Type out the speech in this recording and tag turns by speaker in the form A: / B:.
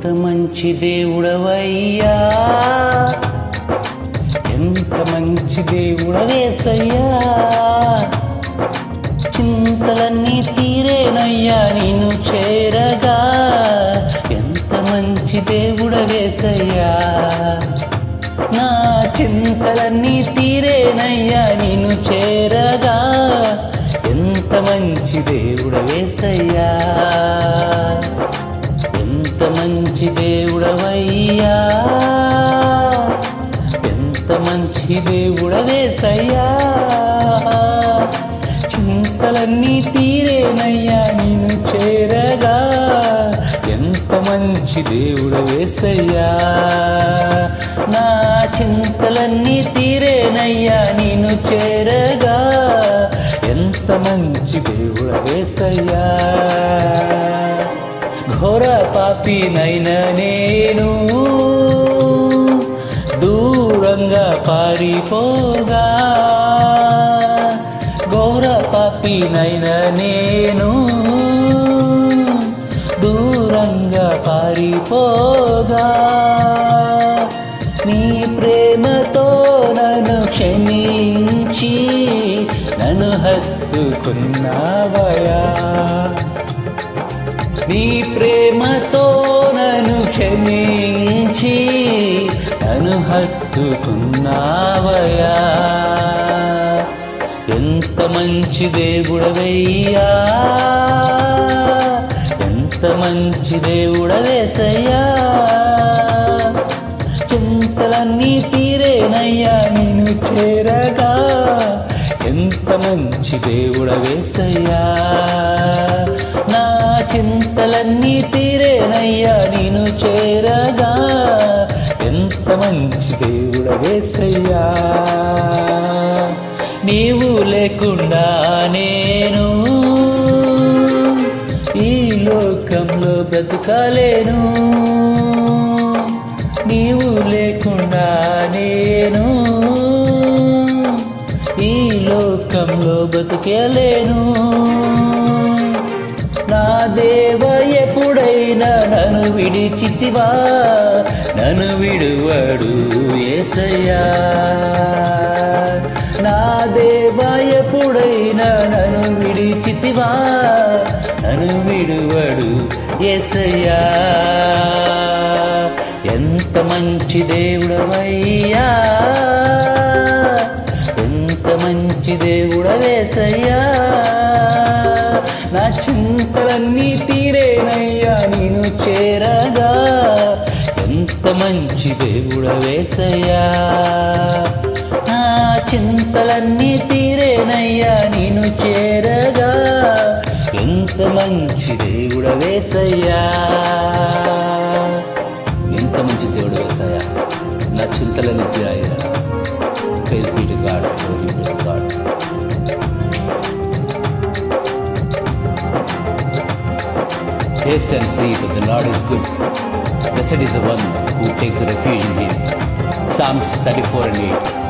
A: ఎంత మంచి దేవుడవయ్యా ఎంత మంచి దేవుడవేసయ్యా చింతలన్నీ తీరేనయ్యా నేను చేరగా ఎంత మంచి దేవుడవేసయ్యా నా చింతలన్నీ తీరేనయ్యా నేను చేరగా ఎంత మంచి దేవుడవేసయ్యా ఎంత మంచి దేవుడవయ్యా ఎంత మంచి దేవుడవేసయ్యా చింతలన్నీ తీరేనయ్యా నేను చేరగా ఎంత మంచి దేవుడవేసయ్యా నా చింతలన్నీ తీరేనయ్యా నేను చేరగా ఎంత మంచి దేవుడవేసయ్యా ఘోర పాపినైన నేను దూరంగా పారిపోగా ఘోర పాపినైన నేను దూరంగా పారిపోగా నీ ప్రేమతో నన్ను క్షమించి నన్ను హత్తుకున్నావయా నీ ప్రేమతో నన్ను క్షమించి నన్ను హత్తుకున్నావయా ఎంత మంచి దేవుడవయ్యా ఎంత మంచి దేవుడవేసయ్యా చింతలన్నీ తీరేనయ్యా నేను చేరగా ఎంత మంచి దేవుడవేసయ్యా నా చింతలన్నీ తీరేనయ్యా నేను చేరగా ఎంత మంచి దేవుడవేసయ్యా నీవు లేకుండా నేను ఈ లోకంలో బ్రతకలేను నీవు లేకుండా నేను ఈ లోకంలో బతుకేలేను నా దేవ ఎప్పుడైనా నన్ను విడిచితివా నన్ను విడువడు ఏసయ్యా నా దేవ ఎప్పుడైనా నన్ను విడిచితివా నన్ను విడువడు ఏసయ్యా ఎంత మంచి దేవుడవయ్యా ఎంత మంచి దేవుడవేసయ్యా నా చింతలన్నీ తీరేనయ్యా నేను చేరగా ఎంత మంచి దేవుడవేసయ్యా నా చింతలన్నీ తీరేనయ్యా నేను చేరగా ఎంత మంచి దేవుడవేసయ్యా ఎంత మంచి దేవుడు వేసాయా నా చింతలని తీరాయా praise be to God glory be to God Taste and see that the Lord is good. Blessed is the one who take refuge in him. Psalms 34 and 8.